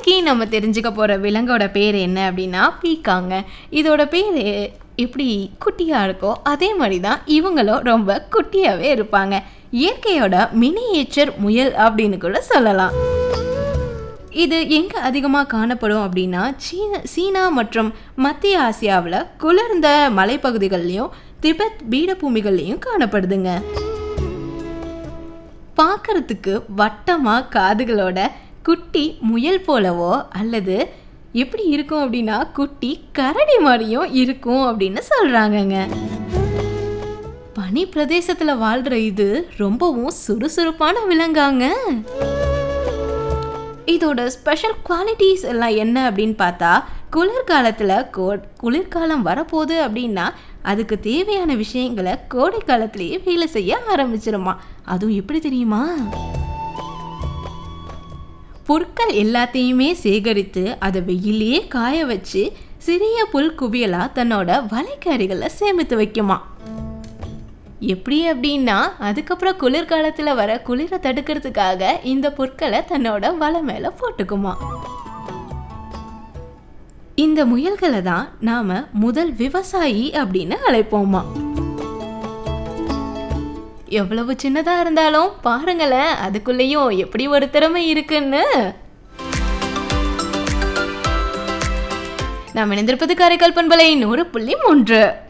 இன்னைக்கு நம்ம தெரிஞ்சுக்க போகிற விலங்கோட பேர் என்ன அப்படின்னா பீக்காங்க இதோட பேர் எப்படி குட்டியாக இருக்கோ அதே மாதிரி தான் இவங்களும் ரொம்ப குட்டியாகவே இருப்பாங்க இயற்கையோட மினியேச்சர் முயல் அப்படின்னு கூட சொல்லலாம் இது எங்கே அதிகமாக காணப்படும் அப்படின்னா சீன சீனா மற்றும் மத்திய ஆசியாவில் குளிர்ந்த மலைப்பகுதிகள்லையும் திபெத் பீடபூமிகள்லையும் காணப்படுதுங்க பார்க்கறதுக்கு வட்டமாக காதுகளோட குட்டி முயல் போலவோ அல்லது எப்படி இருக்கும் அப்படின்னா குட்டி கரடி மாதிரியும் இருக்கும் அப்படின்னு சொல்கிறாங்கங்க பனி பிரதேசத்தில் வாழ்கிற இது ரொம்பவும் சுறுசுறுப்பான விலங்காங்க இதோட ஸ்பெஷல் குவாலிட்டிஸ் எல்லாம் என்ன அப்படின்னு பார்த்தா குளிர்காலத்தில் கோ குளிர்காலம் வரப்போகுது அப்படின்னா அதுக்கு தேவையான விஷயங்களை கோடை காலத்திலேயே வேலை செய்ய ஆரம்பிச்சிருமா அதுவும் எப்படி தெரியுமா பொருட்கள் எல்லாத்தையுமே சேகரித்து அதை வெயிலே காய வச்சு சிறிய புல் குவியலாக தன்னோட வலைக்கறிகளை சேமித்து வைக்குமா எப்படி அப்படின்னா அதுக்கப்புறம் குளிர்காலத்தில் வர குளிரை தடுக்கிறதுக்காக இந்த பொருட்களை தன்னோட வலை மேலே போட்டுக்குமா இந்த முயல்களை தான் நாம முதல் விவசாயி அப்படின்னு அழைப்போமா எவ்வளவு சின்னதா இருந்தாலும் பாருங்களேன் அதுக்குள்ளேயும் எப்படி ஒரு திறமை இருக்குன்னு நாம் இணைந்திருப்பது காரைக்கால் பண்பலை நூறு புள்ளி மூன்று